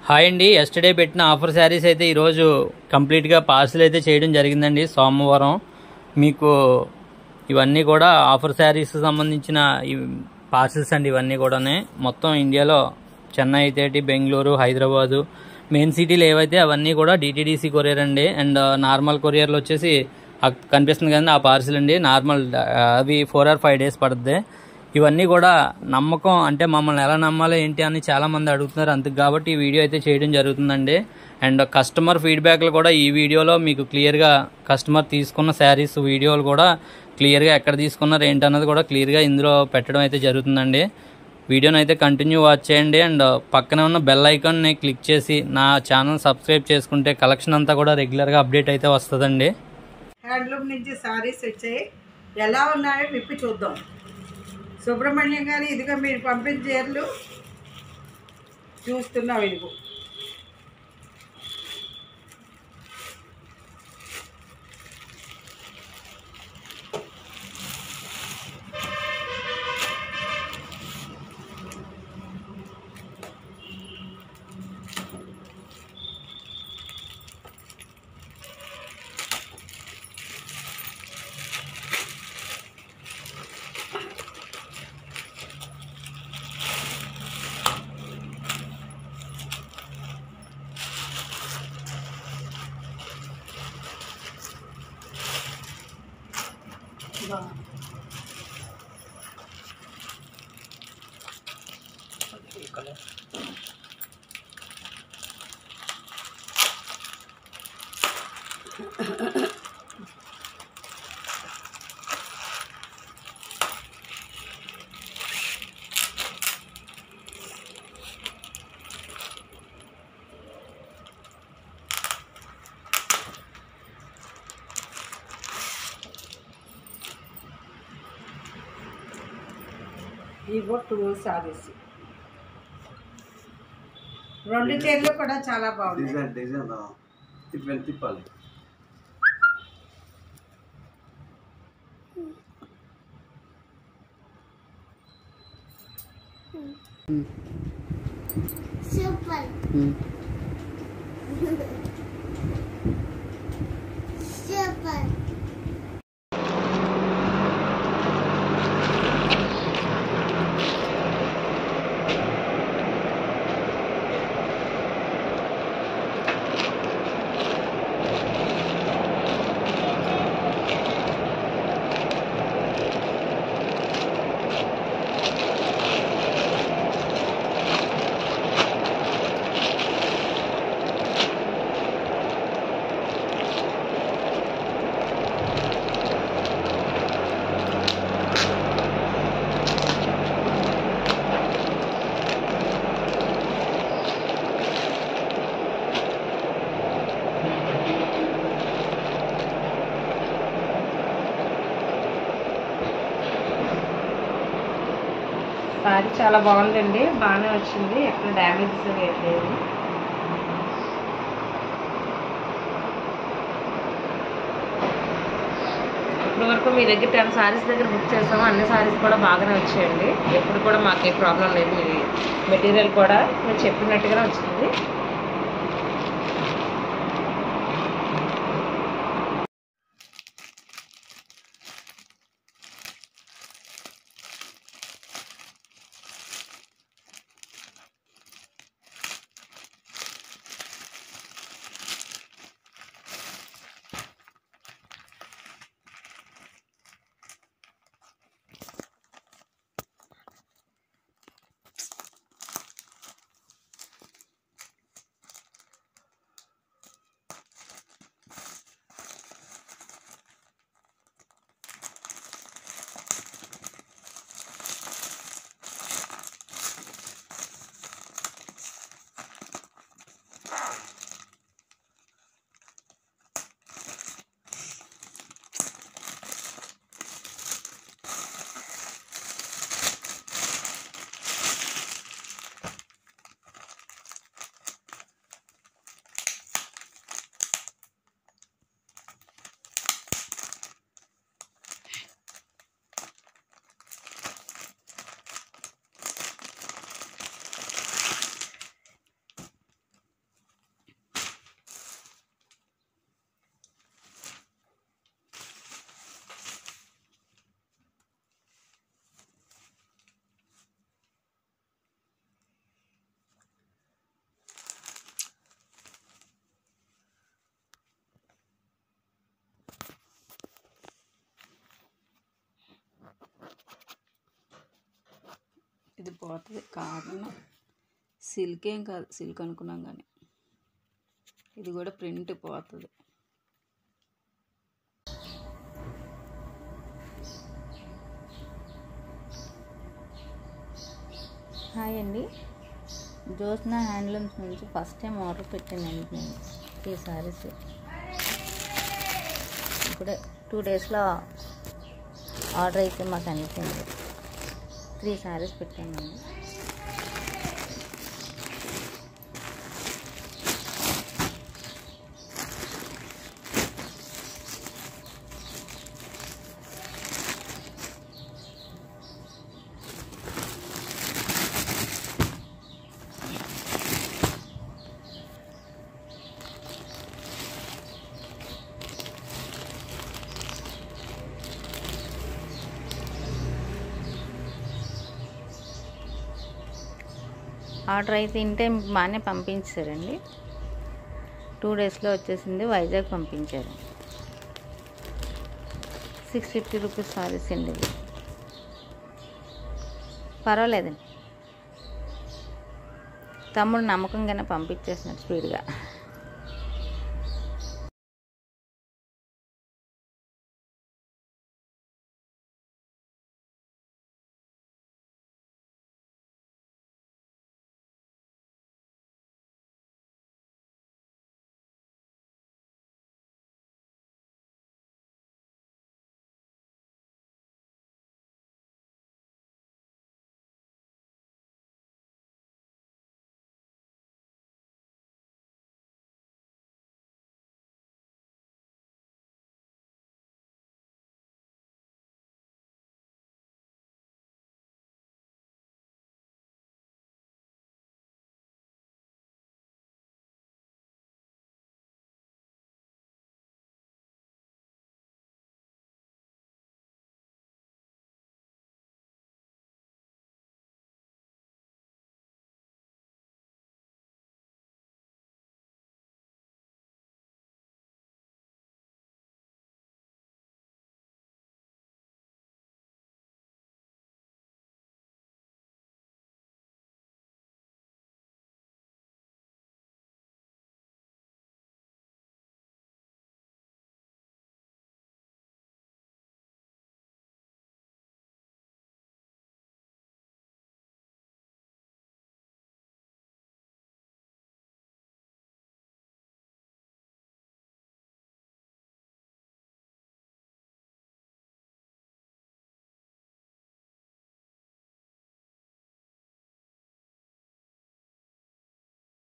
Hi అండి yesterday పెట్టిన offer saris అయితే ఈరోజు కంప్లీట్గా పార్సిల్ అయితే చేయడం జరిగిందండి సోమవారం మీకు ఇవన్నీ కూడా ఆఫర్ శారీస్ సంబంధించిన ఈ పార్సిల్స్ అండి ఇవన్నీ కూడానే మొత్తం ఇండియాలో చెన్నై అయితే బెంగళూరు హైదరాబాదు మెయిన్ సిటీలు ఏవైతే అవన్నీ కూడా డిటీడీసీ కొరియర్ అండి అండ్ నార్మల్ కొరియర్లు వచ్చేసి అక్- కనిపిస్తుంది కదండి ఆ పార్సిల్ అండి నార్మల్ ఆ, అవి ఫోర్ ఆర్ ఫైవ్ డేస్ పడుతుంది ఇవన్నీ కూడా నమ్మకం అంటే మమ్మల్ని ఎలా నమ్మాలో ఏంటి అని చాలా మంది అడుగుతున్నారు అందుకు కాబట్టి ఈ వీడియో అయితే చేయడం జరుగుతుందండి అండ్ కస్టమర్ ఫీడ్బ్యాక్లు కూడా ఈ వీడియోలో మీకు క్లియర్గా కస్టమర్ తీసుకున్న శారీస్ వీడియోలు కూడా క్లియర్గా ఎక్కడ తీసుకున్నారు ఏంటన్నది కూడా క్లియర్గా ఇందులో పెట్టడం అయితే జరుగుతుందండి వీడియోని అయితే కంటిన్యూ వాచ్ చేయండి అండ్ పక్కనే ఉన్న బెల్ ఐకాన్ని క్లిక్ చేసి నా ఛానల్ సబ్స్క్రైబ్ చేసుకుంటే కలెక్షన్ అంతా కూడా రెగ్యులర్గా అప్డేట్ అయితే వస్తుందండి హ్యాండ్లూమ్ నుంచి సారీస్ వచ్చాయి ఎలా ఉన్నాయో విప్పి చూద్దాం సుబ్రహ్మణ్యం గారు ఇదిగో మీరు పంపిన చీరలు చూస్తున్నాం ఇదిగో ఇవో టూ సారీస్ రెండు చీరలు కూడా చాలా బాగున్నాయి డిజైన్ డిజైన్ తిప్పి తిప్పాలి Super. Super. సారీ చాలా బాగుందండి బాగానే వచ్చింది ఎక్కడ డ్యామేజెస్ లేదు ఇప్పటి వరకు మీ దగ్గర టెన్ సారీస్ దగ్గర బుక్ చేసాము అన్ని సారీస్ కూడా బాగానే వచ్చాయండి ఎప్పుడు కూడా మాకు ఏ ప్రాబ్లం లేదు మీ మెటీరియల్ కూడా మీరు చెప్పినట్టుగానే వచ్చింది పోతుంది కాటన్ సిల్క్ ఏం కాదు సిల్క్ అనుకున్నాం కానీ ఇది కూడా ప్రింట్ పోతుంది హాయ్ అండి జ్యోత్స్న హ్యాండ్లూమ్స్ నుంచి ఫస్ట్ టైం ఆర్డర్ పెట్టానండి నేను ఈ సారీస్ ఇప్పుడే టూ డేస్లో ఆర్డర్ అయితే మాకు అనిపించింది త్రీ సారీస్ పెట్టామండి ఆర్డర్ అయితే ఇన్ టైం బాగానే పంపించారండి టూ డేస్లో వచ్చేసింది వైజాగ్ పంపించారు సిక్స్ ఫిఫ్టీ రూపీస్ సారీస్ అండి ఇది పర్వాలేదండి తమ్ముడు నమ్మకంగానే పంపించేసినాడు స్పీడ్గా